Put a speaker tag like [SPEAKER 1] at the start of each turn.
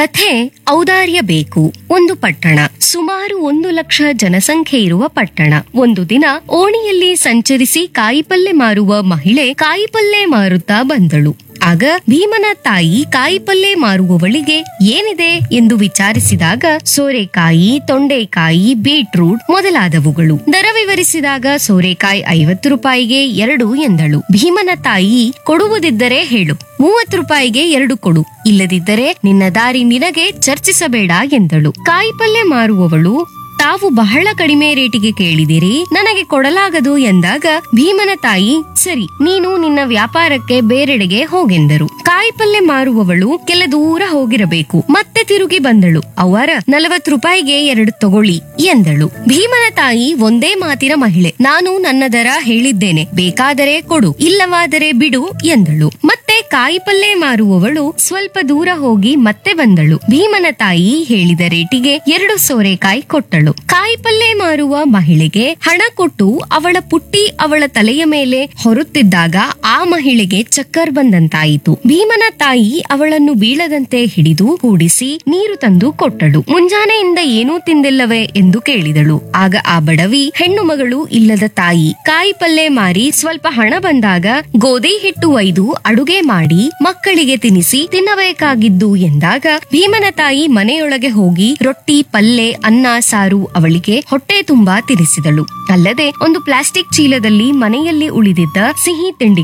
[SPEAKER 1] ಕಥೆ ಔದಾರ್ಯ ಬೇಕು ಒಂದು ಪಟ್ಟಣ ಸುಮಾರು ಒಂದು ಲಕ್ಷ ಜನಸಂಖ್ಯೆ ಇರುವ ಪಟ್ಟಣ ಒಂದು ದಿನ ಓಣಿಯಲ್ಲಿ ಸಂಚರಿಸಿ ಕಾಯಿಪಲ್ಲೆ ಮಾರುವ ಮಹಿಳೆ ಕಾಯಿಪಲ್ಲೆ ಮಾರುತ್ತಾ ಬಂದಳು ಆಗ ಭೀಮನ ತಾಯಿ ಕಾಯಿಪಲ್ಲೆ ಮಾರುವವಳಿಗೆ ಏನಿದೆ ಎಂದು ವಿಚಾರಿಸಿದಾಗ ಸೋರೆಕಾಯಿ ತೊಂಡೆಕಾಯಿ ಬೀಟ್ರೂಟ್ ಮೊದಲಾದವುಗಳು ದರ ವಿವರಿಸಿದಾಗ ಸೋರೆಕಾಯಿ ಐವತ್ತು ರೂಪಾಯಿಗೆ ಎರಡು ಎಂದಳು ಭೀಮನ ತಾಯಿ ಕೊಡುವುದಿದ್ದರೆ ಹೇಳು ಮೂವತ್ತು ರೂಪಾಯಿಗೆ ಎರಡು ಕೊಡು ಇಲ್ಲದಿದ್ದರೆ ನಿನ್ನ ದಾರಿ ನಿನಗೆ ಚರ್ಚಿಸಬೇಡ ಎಂದಳು ಕಾಯಿಪಲ್ಲೆ ಮಾರುವವಳು ತಾವು ಬಹಳ ಕಡಿಮೆ ರೇಟಿಗೆ ಕೇಳಿದಿರಿ ನನಗೆ ಕೊಡಲಾಗದು ಎಂದಾಗ ಭೀಮನ ತಾಯಿ ಸರಿ ನೀನು ನಿನ್ನ ವ್ಯಾಪಾರಕ್ಕೆ ಬೇರೆಡೆಗೆ ಹೋಗೆಂದರು ಕಾಯಿಪಲ್ಲೆ ಮಾರುವವಳು ಕೆಲ ದೂರ ಹೋಗಿರಬೇಕು ಮತ್ತೆ ತಿರುಗಿ ಬಂದಳು ಅವರ ನಲವತ್ತು ರೂಪಾಯಿಗೆ ಎರಡು ತಗೊಳ್ಳಿ ಎಂದಳು ಭೀಮನ ತಾಯಿ ಒಂದೇ ಮಾತಿನ ಮಹಿಳೆ ನಾನು ನನ್ನ ದರ ಹೇಳಿದ್ದೇನೆ ಬೇಕಾದರೆ ಕೊಡು ಇಲ್ಲವಾದರೆ ಬಿಡು ಎಂದಳು ಮತ್ತೆ ಕಾಯಿಪಲ್ಲೆ ಮಾರುವವಳು ಸ್ವಲ್ಪ ದೂರ ಹೋಗಿ ಮತ್ತೆ ಬಂದಳು ಭೀಮನ ತಾಯಿ ಹೇಳಿದ ರೇಟಿಗೆ ಎರಡು ಸೋರೆಕಾಯಿ ಕೊಟ್ಟಳು ಕಾಯಿಪಲ್ಲೆ ಮಾರುವ ಮಹಿಳೆಗೆ ಹಣ ಕೊಟ್ಟು ಅವಳ ಪುಟ್ಟಿ ಅವಳ ತಲೆಯ ಮೇಲೆ ಹೊರುತ್ತಿದ್ದಾಗ ಆ ಮಹಿಳೆಗೆ ಚಕ್ಕರ್ ಬಂದಂತಾಯಿತು ಭೀಮನ ತಾಯಿ ಅವಳನ್ನು ಬೀಳದಂತೆ ಹಿಡಿದು ಕೂಡಿಸಿ ನೀರು ತಂದು ಕೊಟ್ಟಳು ಮುಂಜಾನೆಯಿಂದ ಏನೂ ತಿಂದಿಲ್ಲವೇ ಎಂದು ಕೇಳಿದಳು ಆಗ ಆ ಬಡವಿ ಹೆಣ್ಣು ಮಗಳು ಇಲ್ಲದ ತಾಯಿ ಕಾಯಿಪಲ್ಲೆ ಮಾರಿ ಸ್ವಲ್ಪ ಹಣ ಬಂದಾಗ ಗೋಧಿ ಹಿಟ್ಟು ಒಯ್ದು ಅಡುಗೆ ಮಾಡಿ ಮಕ್ಕಳಿಗೆ ತಿನಿಸಿ ತಿನ್ನಬೇಕಾಗಿದ್ದು ಎಂದಾಗ ಭೀಮನ ತಾಯಿ ಮನೆಯೊಳಗೆ ಹೋಗಿ ರೊಟ್ಟಿ ಪಲ್ಲೆ ಅನ್ನ ಸಾರು ಅವಳಿಗೆ ಹೊಟ್ಟೆ ತುಂಬಾ ತಿನಿಸಿದಳು ಅಲ್ಲದೆ ಒಂದು ಪ್ಲಾಸ್ಟಿಕ್ ಚೀಲದಲ್ಲಿ ಮನೆಯಲ್ಲಿ ಉಳಿದಿದ್ದ ಸಿಹಿ ತಿಂಡಿ